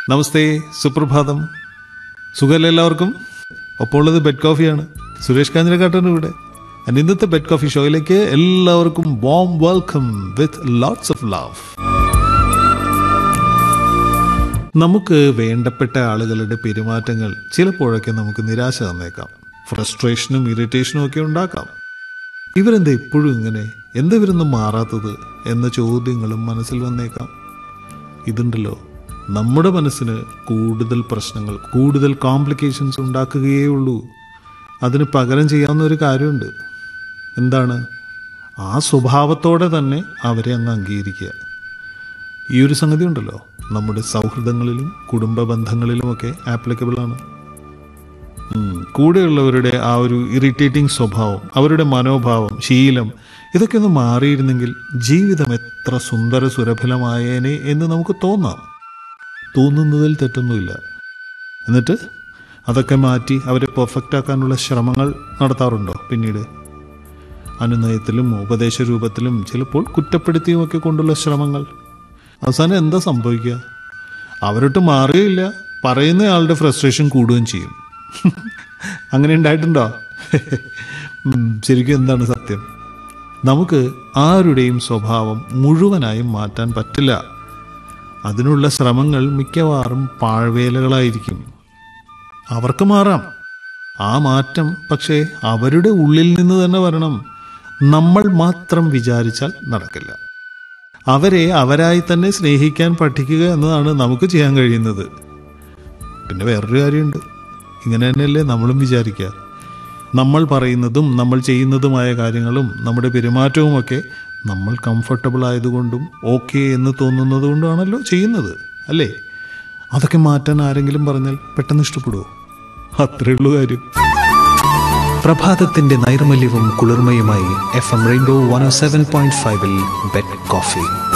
നമസ്തേ സുപ്രഭാതം സുഖമല്ല എല്ലാവർക്കും ഒപ്പം ഉള്ളത് ബെഡ് കോഫിയാണ് സുരേഷ് കാഞ്ഞിരക്കാട്ടൻ ഇവിടെ And ഇന്നത്തെ ബെഡ് കോഫി ഷോയിലേക്ക് എല്ലാവർക്കും warm welcome with lots of love നമുക്ക് വേണ്ടപ്പെട്ട ആളുകളുടെ പെരുമാറ്റങ്ങൾ ചിലപ്പോഴൊക്കെ നമുക്ക് നിരാശ തന്നേക്കാം ഫ്രസ്ട്രേഷനും ഇറിറ്റേഷനും ഒക്കെ ഉണ്ടാക്കാം ഇവരെന്താ ഇപ്പോഴും ഇങ്ങനെ എന്താ ഇവരൊന്നും മാറാത്തത് എന്ന ചോദ്യങ്ങളും മനസ്സിൽ വന്നേക്കാം ഇതുണ്ടല്ലോ നമ്മുടെ മനസ്സിന് കൂടുതൽ പ്രശ്നങ്ങൾ കൂടുതൽ കോംപ്ലിക്കേഷൻസ് ഉണ്ടാക്കുകയേ ഉള്ളൂ അതിന് പകരം ചെയ്യാവുന്ന ഒരു കാര്യമുണ്ട് എന്താണ് ആ സ്വഭാവത്തോടെ തന്നെ അവരെ അങ്ങ് അംഗീകരിക്കുക ഈ ഒരു സംഗതി ഉണ്ടല്ലോ നമ്മുടെ സൗഹൃദങ്ങളിലും കുടുംബ ബന്ധങ്ങളിലുമൊക്കെ ആപ്ലിക്കബിൾ ആണ് ഉം, കൂടെയുള്ളവരുടെ ആ ഒരു ഇറിറ്റേറ്റിംഗ് സ്വഭാവം അവരുടെ മനോഭാവം ശീലം ഇതൊക്കെ ഒന്ന് മാറിയിരുന്നെങ്കിൽ ജീവിതം എത്ര സുന്ദര സുരഭിലമായേനെ എന്ന് നമുക്ക് തോന്നാം തോന്നുന്നതിൽ തെറ്റൊന്നുമില്ല എന്നിട്ട് അതൊക്കെ മാറ്റി അവരെ പെർഫെക്റ്റ് ആക്കാനുള്ള ശ്രമങ്ങൾ നടത്താറുണ്ടോ പിന്നീട് അനുനയത്തിലും ഉപദേശ രൂപത്തിലും ചിലപ്പോൾ കുറ്റപ്പെടുത്തിയുമൊക്കെ കൊണ്ടുള്ള ശ്രമങ്ങൾ അവസാനം എന്താ സംഭവിക്കുക അവരൊട്ട് മാറുകയില്ല പറയുന്നയാളുടെ ഫ്രസ്ട്രേഷൻ കൂടുകയും ചെയ്യും അങ്ങനെ ഉണ്ടായിട്ടുണ്ടോ ഉം, ശരിക്കും എന്താണ് സത്യം നമുക്ക് ആരുടെയും സ്വഭാവം മുഴുവനായും മാറ്റാൻ പറ്റില്ല അതിനുള്ള ശ്രമങ്ങൾ മിക്കവാറും പാഴ്വേലകളായിരിക്കും അവർക്ക് മാറാം ആ മാറ്റം പക്ഷേ അവരുടെ ഉള്ളിൽ നിന്ന് തന്നെ വരണം നമ്മൾ മാത്രം വിചാരിച്ചാൽ നടക്കില്ല അവരെ അവരായി തന്നെ സ്നേഹിക്കാൻ പഠിക്കുക എന്നതാണ് നമുക്ക് ചെയ്യാൻ കഴിയുന്നത് പിന്നെ വേറൊരു കാര്യമുണ്ട് ഇങ്ങനെ തന്നെയല്ലേ നമ്മളും വിചാരിക്കുക നമ്മൾ പറയുന്നതും നമ്മൾ ചെയ്യുന്നതുമായ കാര്യങ്ങളും നമ്മുടെ പെരുമാറ്റവുമൊക്കെ നമ്മൾ കംഫർട്ടബിൾ ആയതുകൊണ്ടും ഓക്കെ എന്ന് തോന്നുന്നത് കൊണ്ടാണല്ലോ ചെയ്യുന്നത് അല്ലേ അതൊക്കെ മാറ്റാൻ ആരെങ്കിലും പറഞ്ഞാൽ പെട്ടെന്ന് ഇഷ്ടപ്പെടുമോ അത്രേ ഉള്ളൂ കാര്യം പ്രഭാതത്തിന്റെ നൈർമല്യവും കുളിർമയുമായി F M rainbow one seven point ഫൈവിൽ ബെഡ് കോഫി